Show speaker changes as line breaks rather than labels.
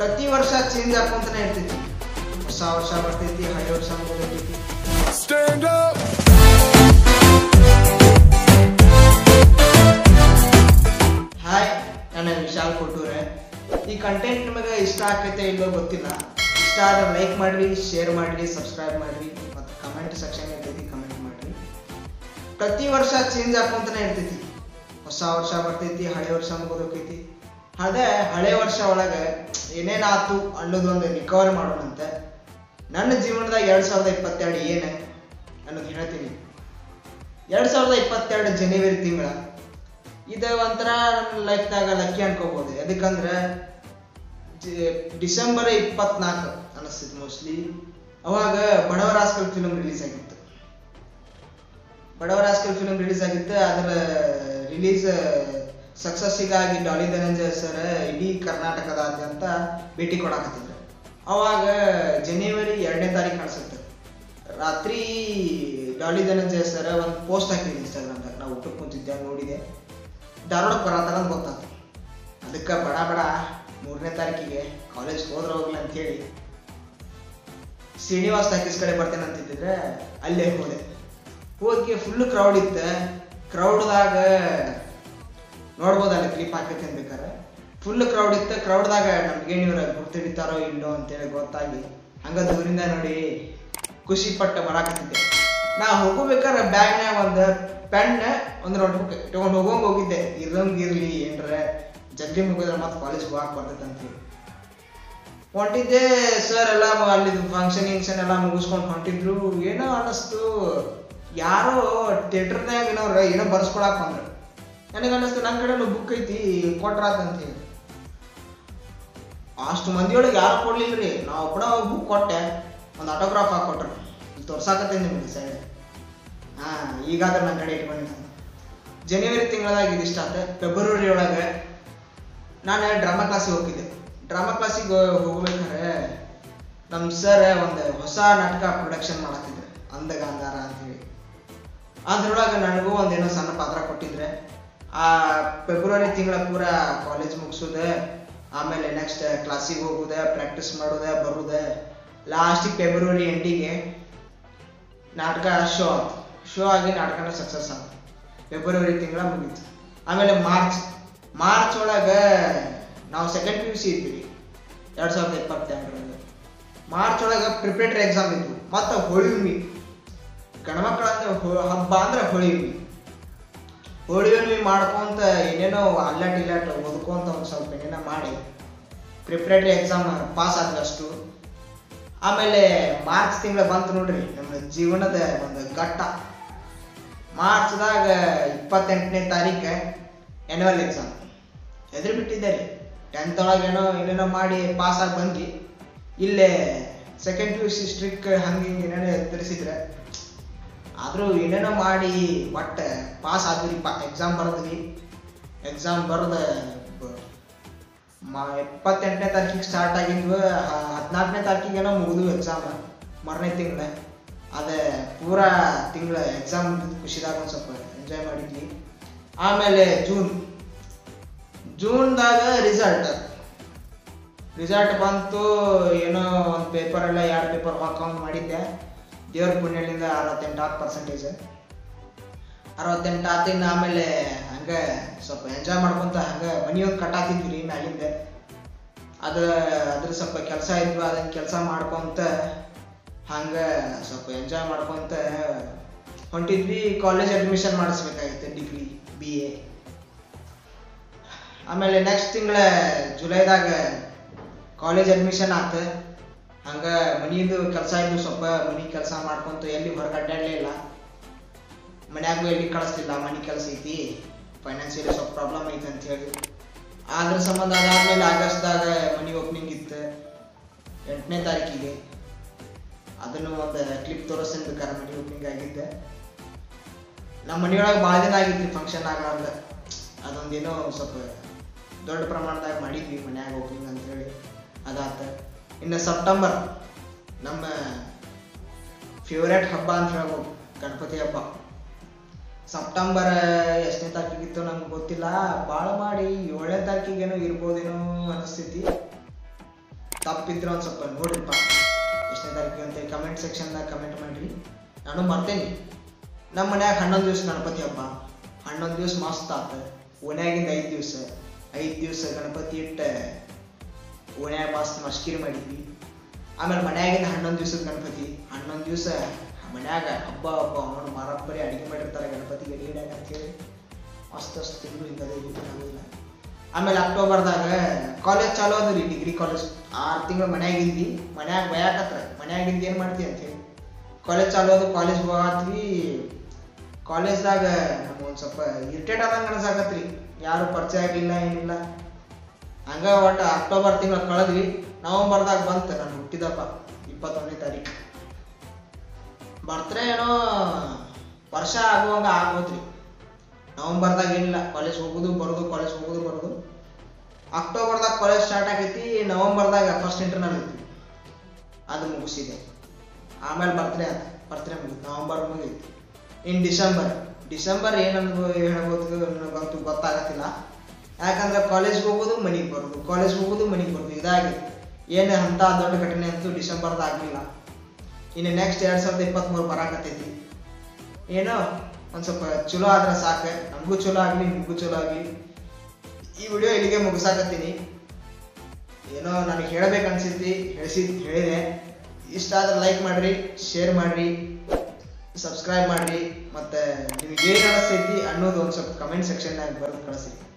ಪ್ರತಿ ವರ್ಷ ಚೇಂಜ್ ಆಕೊಂತಾನೆ ಇರ್ತೈತಿ ಹೊಸ ವರ್ಷ ಬರ್ತೈತಿ ಹಳೆ ವರ್ಷ ಮುಗಿದೈತಿ
Stand up.
ಹಾಯ್ ನನ್ನ ವಿಶಾಲ್ ಕೊಟ್ಟೂರೆ ಈ ಕಂಟೆಂಟ್ ನಿಮಗೆ ಇಷ್ಟ ಆಕೈತೆ ಇಲ್ಲೋ ಗೊತ್ತಿಲ್ಲ ಇಷ್ಟ ಆದ್ರೆ ಲೈಕ್ ಮಾಡ್ರಿ ಶೇರ್ ಮಾಡ್ರಿ ಸಬ್ಸ್ಕ್ರೈಬ್ ಮಾಡ್ರಿ ಮತ್ತು ಕಮೆಂಟ್ ಸೆಕ್ಷನ್ ಇರ್ತೈತಿ ಕಮೆಂಟ್ ಮಾಡ್ರಿ ಪ್ರತಿ ವರ್ಷ ಚೇಂಜ್ ಆಕೊಂತಾನೆ ಇರ್ತೈತಿ ಹೊಸ ವರ್ಷ ಬರ್ತೈತಿ ಹಳೆ ವರ್ಷ ಮುಗಿದೋಕೈತಿ ಅದೇ ಹಳೆ ವರ್ಷ ಒಳಗೆ ಏನೇನಾತು ಅನ್ನೋದು ಒಂದು ರಿಕವರಿ ಮಾಡೋಣಂತೆ ನನ್ನ ಜೀವನದಾಗ ಎರಡು ಸಾವಿರದ ಇಪ್ಪತ್ತೆರಡು ಏನು ಅನ್ನೋದು ಹೇಳ್ತೀನಿ ಎರಡು ಸಾವಿರದ ಇಪ್ಪತ್ತೆರಡು ಜನವರಿ ತಿಂಗಳ ಇದು ಒಂಥರ ನನ್ನ ಲೈಫ್ದಾಗ ಲಕ್ಕಿ ಅನ್ಕೋಬಹುದು ಯಾಕಂದ್ರೆ ಡಿಸೆಂಬರ್ ಇಪ್ಪತ್ನಾಲ್ಕು ಅನಿಸ್ತೈತಿ ಮೋಸ್ಟ್ಲಿ ಅವಾಗ ಬಡವರ ಆಸ್ಕಲ್ ಫಿಲ್ಮ್ ರಿಲೀಸ್ ಆಗಿತ್ತು ಬಡವರ ಆಸ್ಕಲ್ ಫಿಲ್ಮ್ ರಿಲೀಸ್ ಆಗಿತ್ತು ಅದರ ರಿಲೀಸ್ ಸಕ್ಸಸ್ಸಿಗಾಗಿ ಡಾಲಿ ಧನಂಜಯ ಸರ್ ಇಡೀ ಕರ್ನಾಟಕದಾದ್ಯಂತ ಭೇಟಿ ಕೊಡಾಕತ್ತಿದ್ರು ಅವಾಗ ಜನವರಿ ಎರಡನೇ ತಾರೀಕು ಕಾಣಿಸುತ್ತೆ ರಾತ್ರಿ ಡಾಲಿ ಧನಂಜಯ ಸರ್ ಒಂದು ಪೋಸ್ಟ್ ಹಾಕಿದ್ರು ಇನ್ಸ್ಟಾಗ್ರಾಮ್ದಾಗ ನಾವು ಊಟಕ್ಕೆ ಕುಂತಿದ್ದೆ ನೋಡಿದೆ ಧಾರವಾಡಕ್ಕೆ ಬರತ್ತಾರ ಅಂತ ಗೊತ್ತಾಯ್ತು ಅದಕ್ಕೆ ಬಡ ಬಡ ಮೂರನೇ ತಾರೀಕಿಗೆ ಕಾಲೇಜ್ ಹೋದ್ರೆ ಹೋಗ್ಲಿ ಅಂತ ಹೇಳಿ ಶ್ರೀನಿವಾಸ್ ಟಾಕೀಸ್ ಕಡೆ ಬರ್ತೇನೆ ಅಂತಿದ್ದಿದ್ರೆ ಅಲ್ಲೇ ಹೋದೆ ಹೋಗಿ ಫುಲ್ ಕ್ರೌಡ್ ಇತ್ತು ಕ್ರೌಡ್ದಾಗ ನೋಡ್ಬೋದು ಅಲ್ಲಿ ಕ್ಲಿಪ್ ಹಾಕೈತೆ ಬೇಕಾರೆ ಫುಲ್ ಕ್ರೌಡ್ ಇತ್ತು ಕ್ರೌಡ್ದಾಗ ನಮ್ಗೆ ಇವ್ರ ಗುರ್ತಿಡಿತಾರೋ ಇಲ್ಲೋ ಅಂತೇಳಿ ಗೊತ್ತಾಗಿ ಹಂಗ ದೂರಿಂದ ನೋಡಿ ಖುಷಿ ಪಟ್ಟು ಬರಾಕತ್ತಿದ್ದೆ ನಾ ಹೋಗ್ಬೇಕಾದ್ರೆ ಬ್ಯಾಗ್ನಾಗ ಒಂದು ಪೆನ್ ಒಂದು ನೋಟ್ಬುಕ್ ಇಟ್ಕೊಂಡು ಹೋಗೋಂಗ್ ಹೋಗಿದ್ದೆ ಇರಂಗ್ ಇರ್ಲಿ ಏನ್ರ ಜಲ್ದಿ ಮುಗಿದ್ರೆ ಮತ್ತೆ ಕಾಲೇಜ್ ಹೋಗಕ್ಕೆ ಬರ್ತೈತೆ ಅಂತೇಳಿ ಹೊಂಟಿದ್ದೆ ಸರ್ ಎಲ್ಲ ಅಲ್ಲಿ ಫಂಕ್ಷನ್ ಗಿಂಕ್ಷನ್ ಎಲ್ಲ ಮುಗಿಸ್ಕೊಂಡು ಹೊಂಟಿದ್ರು ಏನೋ ಅನ್ನಿಸ್ತು ಯಾರೋ ಥಿಯೇಟರ್ನಾಗ ಏನೋರ ಏನೋ ಬರ್ಸ್ಕೊಳಕ್ ಬಂದ್ರು ನನಗೆ ಅನ್ನಿಸ್ತು ನನ್ನ ಕಡೆ ಬುಕ್ ಐತಿ ಕೊಟ್ರಾತ್ ಅಂತ ಹೇಳಿ ಅಷ್ಟು ಮಂದಿಯೊಳಗೆ ಯಾರು ಕೊಡ್ಲಿಲ್ರಿ ನಾವು ಕೂಡ ಬುಕ್ ಕೊಟ್ಟೆ ಒಂದು ಆಟೋಗ್ರಾಫ್ ಹಾಕೊಟ್ರು ಇಲ್ಲಿ ತೋರ್ಸಾಕತ್ತೇನೆ ನಿಮ್ಗೆ ಸೈಡ್ ಹಾ ಈಗಾದ್ರೆ ನನ್ನ ಕಡೆ ಇಟ್ಕೊಂಡಿದ್ದೆ ಜನವರಿ ತಿಂಗಳದಾಗ ಇದಿಷ್ಟ ಆತ ಫೆಬ್ರವರಿ ಒಳಗೆ ನಾನು ಡ್ರಾಮಾ ಕ್ಲಾಸಿಗೆ ಹೋಗಿದ್ದೆ ಡ್ರಾಮಾ ಕ್ಲಾಸಿಗೆ ಹೋಗ್ಬೇಕಾದ್ರೆ ನಮ್ಮ ಸರ್ ಒಂದು ಹೊಸ ನಾಟಕ ಪ್ರೊಡಕ್ಷನ್ ಮಾಡತ್ತಿದ್ರು ಅಂದಗಾಂಧಾರ ಅಂತೇಳಿ ಅದ್ರೊಳಗೆ ನನಗೂ ಒಂದೇನೋ ಸಣ್ಣ ಪಾತ್ರ ಕೊಟ್ಟಿದ್ರೆ ಆ ಫೆಬ್ರವರಿ ತಿಂಗಳ ಪೂರ ಕಾಲೇಜ್ ಮುಗಿಸೋದೆ ಆಮೇಲೆ ನೆಕ್ಸ್ಟ್ ಕ್ಲಾಸಿಗೆ ಹೋಗೋದೆ ಪ್ರಾಕ್ಟೀಸ್ ಮಾಡೋದೆ ಬರೋದೆ ಲಾಸ್ಟಿಗೆ ಫೆಬ್ರವರಿ ಎಂಡಿಗೆ ನಾಟಕ ಶೋ ಆಯ್ತು ಶೋ ಆಗಿ ನಾಟಕನ ಸಕ್ಸಸ್ ಆಯ್ತು ಫೆಬ್ರವರಿ ತಿಂಗಳ ಮುಗೀತು ಆಮೇಲೆ ಮಾರ್ಚ್ ಮಾರ್ಚ್ ಒಳಗೆ ನಾವು ಸೆಕೆಂಡ್ ಪಿ ಯು ಸಿ ಇದ್ವಿ ಎರಡು ಸಾವಿರದ ಇಪ್ಪತ್ತೆರಡರಲ್ಲಿ ಮಾರ್ಚ್ ಒಳಗೆ ಪ್ರಿಪರೇಟರಿ ಎಕ್ಸಾಮ್ ಇದ್ವು ಮತ್ತು ಹೋಳಿ ಹುಣ್ಣಿ ಗಣಮಕ್ಕಳ ಅಂದ್ರೆ ಹೊ- ಹಬ್ಬ ಅಂದ್ರೆ ಹೋಳಿ ಹುಣ್ಣಿ ಹೋಳಿ ಹುಣ್ಣಿ ಮಾಡ್ಕೊಂತ ಏನೇನೋ ಅಲ್ಲಾಟ್ ಇಲ್ಲಾಟ್ ಓದ್ಕೊಂತ ಒಂದು ಸ್ವಲ್ಪ ಏನೇನೋ ಮಾಡಿ ಪ್ರಿಪ್ರೇಟರಿ ಎಕ್ಸಾಮ್ ಪಾಸ್ ಆದ್ವಿ ಅಷ್ಟು ಆಮೇಲೆ ಮಾರ್ಚ್ ತಿಂಗಳ ಬಂತು ನೋಡ್ರಿ ನಮ್ಮ ಜೀವನದ ಒಂದು ಘಟ್ಟ ಮಾರ್ಚ್ದಾಗ ಇಪ್ಪತ್ತೆಂಟನೇ ತಾರೀಕು ಆ್ಯನ್ಯುವಲ್ ಎಕ್ಸಾಮ್ ಎದುರು ಬಿಟ್ಟಿದ್ದೆ ರೀ ಟೆಂತ್ ಒಳಗೆ ಏನೋ ಏನೇನೋ ಮಾಡಿ ಪಾಸ್ ಆಗಿ ಬಂದ್ವಿ ಇಲ್ಲೇ ಸೆಕೆಂಡ್ ಪಿ ಯು ಸಿ ಸ್ಟ್ರಿಕ್ ಹಂಗೆ ಹಿಂಗೆ ಏನೇನೋ ಎತ್ತರಿಸಿದ್ರೆ ಆದರೂ ಏನೇನೋ ಮಾಡಿ ಒಟ್ಟು ಪಾಸ್ ಆದ್ವಿರಿಪ್ಪ ಎಕ್ಸಾಮ್ ಬರೆದ್ವಿ ಎಕ್ಸಾಮ್ ಬರೆದ ಮ ಇಪ್ಪತ್ತೆಂಟನೇ ತಾರೀಕಿಗೆ ಸ್ಟಾರ್ಟ್ ಆಗಿದ್ವು ಹದಿನಾಲ್ಕನೇ ತಾರೀಕಿಗೇನೋ ಮುಗಿದ್ವು ಎಕ್ಸಾಮ್ ಮರನೇ ತಿಂಗಳ ಅದೇ ಪೂರಾ ತಿಂಗಳ ಎಕ್ಸಾಮ್ ಖುಷಿದಾಗ ಒಂದು ಸ್ವಲ್ಪ ಎಂಜಾಯ್ ಮಾಡಿದ್ವಿ ಆಮೇಲೆ ಜೂನ್ ಜೂನ್ದಾಗ ರಿಸಲ್ಟ್ ರಿಸಲ್ಟ್ ಬಂತು ಏನೋ ಒಂದು ಪೇಪರ್ ಎಲ್ಲ ಎರಡು ಪೇಪರ್ ಹಾಕೊಂಡು ಮಾಡಿದ್ದೆ ದೇವ್ರ ಪುಣ್ಯದಿಂದ ಅರವತ್ತೆಂಟು ಆರು ಪರ್ಸೆಂಟೇಜ್ ಅರವತ್ತೆಂಟು ಆತಿನ ಆಮೇಲೆ ಹಂಗೆ ಸ್ವಲ್ಪ ಎಂಜಾಯ್ ಮಾಡ್ಕೊಂತ ಹಂಗೆ ಮನಿ ಒಂದು ಕಟ್ಟಾತಿದ್ವಿ ರೀ ಮ್ಯಾಲಿಂದ ಅದು ಅದ್ರ ಸ್ವಲ್ಪ ಕೆಲಸ ಇದ್ವು ಅದನ್ನ ಕೆಲಸ ಮಾಡ್ಕೊಂತ ಹಂಗೆ ಸ್ವಲ್ಪ ಎಂಜಾಯ್ ಮಾಡ್ಕೊಂತ ಹೊಂಟಿದ್ವಿ ಕಾಲೇಜ್ ಅಡ್ಮಿಷನ್ ಮಾಡಿಸ್ಬೇಕಾಗಿತ್ತು ಡಿಗ್ರಿ ಬಿ ಎ ಆಮೇಲೆ ನೆಕ್ಸ್ಟ್ ತಿಂಗಳ ಜುಲೈದಾಗ ಕಾಲೇಜ್ ಅಡ್ಮಿಷನ್ ಆತ ಹಂಗ ಮನಿದು ಕೆಲಸ ಇದ್ದು ಸ್ವಲ್ಪ ಮನಿ ಕೆಲಸ ಮಾಡ್ಕೊಂತ ಎಲ್ಲಿ ಹೊರಗೆ ಅಡ್ಡಾಡ್ಲೇ ಇಲ್ಲ ಮನ್ಯಾಗೂ ಎಲ್ಲಿ ಕಳಿಸ್ತಿಲ್ಲ ಮನಿ ಕೆಲಸ ಐತಿ ಫೈನಾನ್ಸಿಯಲಿ ಸ್ವಲ್ಪ ಪ್ರಾಬ್ಲಮ್ ಐತಿ ಅಂತ ಹೇಳಿ ಅದ್ರ ಸಂಬಂಧ ಅದಾದ್ಮೇಲೆ ಆಗಸ್ಟ್ದಾಗ ಮನಿ ಓಪನಿಂಗ್ ಇತ್ತು ಎಂಟನೇ ತಾರೀಕಿಗೆ ಅದನ್ನು ಒಂದು ಕ್ಲಿಪ್ ತೋರಿಸ್ತೀನಿ ಬೇಕಾದ್ರೆ ಮನಿ ಓಪನಿಂಗ್ ಆಗಿದ್ದೆ ನಮ್ಮ ಮನೆಯೊಳಗೆ ಭಾಳ ದಿನ ಆಗಿತ್ತು ಫಂಕ್ಷನ್ ಆಗಲಾರ್ದ ಅದೊಂದೇನೋ ಸ್ವಲ್ಪ ದೊಡ್ಡ ಪ್ರಮಾಣದಾಗ ಮಾಡಿದ್ವಿ ಮನ್ಯಾಗ ಓಪನಿಂಗ್ ಅಂತ ಹೇಳಿ ಅದಾತ ಇನ್ನು ಸೆಪ್ಟೆಂಬರ್ ನಮ್ಮ ಫೇವ್ರೇಟ್ ಹಬ್ಬ ಅಂತ ಹೇಳ್ಬೋದು ಗಣಪತಿ ಹಬ್ಬ ಸೆಪ್ಟೆಂಬರ್ ಎಷ್ಟನೇ ತಾರೀಕಿಗಿತ್ತು ನಮ್ಗೆ ಗೊತ್ತಿಲ್ಲ ಭಾಳ ಮಾಡಿ ಏಳನೇ ತಾರೀಕಿಗೇನೋ ಇರ್ಬೋದೇನೋ ಅನಿಸ್ತೈತಿ ತಪ್ಪಿದ್ರೆ ಒಂದು ಸ್ವಲ್ಪ ನೋಡ್ರಿಪ್ಪ ಎಷ್ಟನೇ ತಾರೀಕು ಅಂತೇಳಿ ಕಮೆಂಟ್ ಸೆಕ್ಷನ್ದಾಗ ಕಮೆಂಟ್ ಮಾಡಿರಿ ನಾನು ಮರ್ತೇನೆ ನಮ್ಮ ಮನ್ಯಾಗ ಹನ್ನೊಂದು ದಿವಸ ಗಣಪತಿ ಹಬ್ಬ ಹನ್ನೊಂದು ದಿವಸ ಮಸ್ತ್ ಆತ ಓಣ್ಯಾಗಿಂದ ಐದು ದಿವಸ ಐದು ದಿವಸ ಗಣಪತಿ ಇಟ್ಟ ಓಣ್ಯಾಗ ಮಸ್ತ್ ಮಸ್ಕಿರಿ ಮಾಡಿದ್ವಿ ಆಮೇಲೆ ಮನ್ಯಾಗಿಂದ ಹನ್ನೊಂದು ದಿವಸದ ಗಣಪತಿ ಹನ್ನೊಂದು ದಿವಸ ಮನ್ಯಾಗ ಹಬ್ಬ ಹಬ್ಬ ಅವನು ಮಾರಪ್ಪರಿ ಅಡಿಗೆ ಮಾಡಿರ್ತಾರೆ ಗಣಪತಿ ಗಡಿಗಡ್ಯಾಗ ಅಂತೇಳಿ ಮಸ್ತ್ ಅಷ್ಟು ತಿಂಗಳು ಹಿಂಗದೆ ಇಲ್ಲ ಆಮೇಲೆ ಅಕ್ಟೋಬರ್ದಾಗ ಕಾಲೇಜ್ ಚಾಲೂ ಅದ ರೀ ಡಿಗ್ರಿ ಕಾಲೇಜ್ ಆರು ತಿಂಗಳು ಮನ್ಯಾಗ ಇದ್ವಿ ಮನ್ಯಾಗ ಬಯಾಕತ್ರ ಮನ್ಯಾಗಿಂದ ಏನು ಮಾಡ್ತೀವಿ ಅಂತೇಳಿ ಕಾಲೇಜ್ ಚಾಲೂ ಅದು ಕಾಲೇಜ್ ಹೋಗಾತ್ವಿ ಕಾಲೇಜ್ದಾಗ ನಮ್ಗೆ ಒಂದು ಸ್ವಲ್ಪ ಇರಿಟೇಟ್ ಆದಂಗೆ ಅನ್ಸಾಕತ್ರಿ ಯಾರು ಪರಿಚಯ ಆಗಲಿಲ್ಲ ಏನಿಲ್ಲ ಹಂಗ ಒಟ್ಟು ಅಕ್ಟೋಬರ್ ತಿಂಗಳ ಕಳೆದ್ವಿ ನವಂಬರ್ದಾಗ ಬಂತು ನಾನು ಹುಟ್ಟಿದಪ್ಪ ಇಪ್ಪತ್ತೊಂದನೇ ತಾರೀಕು ಬರ್ತ್ರೆ ಏನೋ ವರ್ಷ ಆಗುವಂಗ ಆಗೋದ್ರಿ ನವಂಬರ್ದಾಗ ಏನಿಲ್ಲ ಕಾಲೇಜ್ ಹೋಗೋದು ಬರೋದು ಕಾಲೇಜ್ ಹೋಗೋದು ಬರೋದು ಅಕ್ಟೋಬರ್ದಾಗ ಕಾಲೇಜ್ ಸ್ಟಾರ್ಟ್ ಆಗೈತಿ ನವಂಬರ್ದಾಗ ಫಸ್ಟ್ ಇಂಟರ್ನಲ್ ಐತಿ ಅದು ಮುಗಿಸಿದೆ ಆಮೇಲೆ ಬರ್ತ್ಡೇ ಆತ ಬರ್ತ್ಡೇ ಮುಗಿತು ನವಂಬರ್ ಮುಗೀತು ಇನ್ ಡಿಸೆಂಬರ್ ಡಿಸೆಂಬರ್ ಏನಂದು ಹೇಳ್ಬೋದು ನನಗಂತೂ ಗೊತ್ತಾಗತ್ತಿಲ್ಲ ಯಾಕಂದ್ರೆ ಕಾಲೇಜ್ಗೆ ಹೋಗೋದು ಮನೆಗೆ ಬರೋದು ಕಾಲೇಜ್ ಹೋಗೋದು ಮನೆಗೆ ಬರೋದು ಇದಾಗಿ ಏನು ಅಂತ ದೊಡ್ಡ ಘಟನೆ ಅಂತೂ ಡಿಸೆಂಬರ್ದಾಗ ಆಗಲಿಲ್ಲ ಇನ್ನು ನೆಕ್ಸ್ಟ್ ಎರಡು ಸಾವಿರದ ಇಪ್ಪತ್ತ್ಮೂರು ಬರಾಕತ್ತೈತಿ ಏನೋ ಒಂದು ಸ್ವಲ್ಪ ಚಲೋ ಆದ್ರೆ ಸಾಕು ನಮಗೂ ಚಲೋ ಆಗಲಿ ನಿಮಗೂ ಚಲೋ ಆಗಲಿ ಈ ವಿಡಿಯೋ ಇಲ್ಲಿಗೆ ಮುಗಿಸಾಕತ್ತೀನಿ ಏನೋ ನನಗೆ ಹೇಳ್ಬೇಕು ಅನ್ಸೈತಿ ಹೇಳಿಸಿ ಹೇಳಿದೆ ಇಷ್ಟ ಆದ್ರೆ ಲೈಕ್ ಮಾಡಿರಿ ಶೇರ್ ಮಾಡಿರಿ ಸಬ್ಸ್ಕ್ರೈಬ್ ಮಾಡಿರಿ ಮತ್ತು ನಿಮಗೆ ಏನು ಅನಿಸ್ತೈತಿ ಅನ್ನೋದು ಒಂದು ಸ್ವಲ್ಪ ಕಮೆಂಟ್ ಸೆಕ್ಷನ್ನಾಗ ಬರೆದು ಕಳಿಸಿ